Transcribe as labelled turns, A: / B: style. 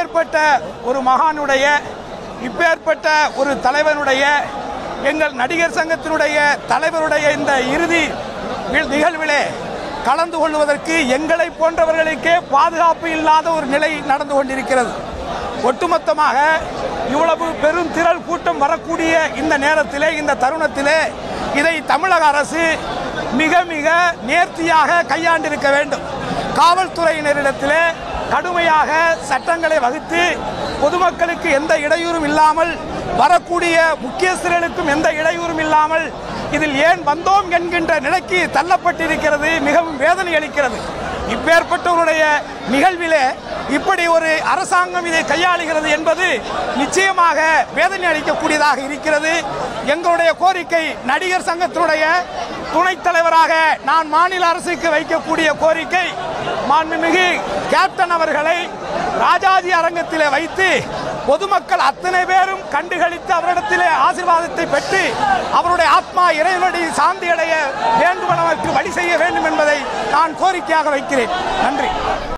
A: இப்பேற்பட்ட ஒரு மகானுடைய இப்பேற்பட்ட ஒரு தலைவனுடைய எங்கள் நடிகர் சங்கத்தினுடைய தலைவருடைய இந்த இறுதி வி- நிகழ்விலே கலந்து கொள்வதற்கு எங்களை போன்றவர்களுக்கே பாதுகாப்பு இல்லாத ஒரு நிலை நடந்து கொண்டிருக்கிறது ஒட்டுமொத்தமாக இவ்வளவு பெரும் திரள் கூட்டம் வரக்கூடிய இந்த நேரத்திலே இந்த தருணத்திலே இதை தமிழக அரசு மிக மிக நேர்த்தியாக கையாண்டிருக்க வேண்டும் காவல்துறையினரிடத்திலே கடுமையாக சட்டங்களை வகுத்து பொதுமக்களுக்கு எந்த இடையூறும் இல்லாமல் வரக்கூடிய முக்கியஸ்தர்களுக்கும் எந்த இடையூறும் இல்லாமல் இதில் ஏன் வந்தோம் என்கின்ற நிலைக்கு தள்ளப்பட்டிருக்கிறது மிகவும் வேதனை அளிக்கிறது இப்பேற்பட்டவருடைய நிகழ்விலே இப்படி ஒரு அரசாங்கம் இதை கையாளுகிறது என்பது நிச்சயமாக வேதனை அளிக்கக்கூடியதாக இருக்கிறது எங்களுடைய கோரிக்கை நடிகர் சங்கத்தினுடைய துணைத் தலைவராக நான் மாநில அரசுக்கு வைக்கக்கூடிய கோரிக்கை மாண்புமிகு கேப்டன் அவர்களை ராஜாஜி அரங்கத்திலே வைத்து பொதுமக்கள் அத்தனை பேரும் கண்டுகளித்து அவரிடத்திலே ஆசீர்வாதத்தை பெற்று அவருடைய ஆத்மா இறைவனுடைய சாந்தி அடைய வேண்டுமெனவருக்கு வழி செய்ய வேண்டும் என்பதை நான் கோரிக்கையாக வைக்கிறேன் நன்றி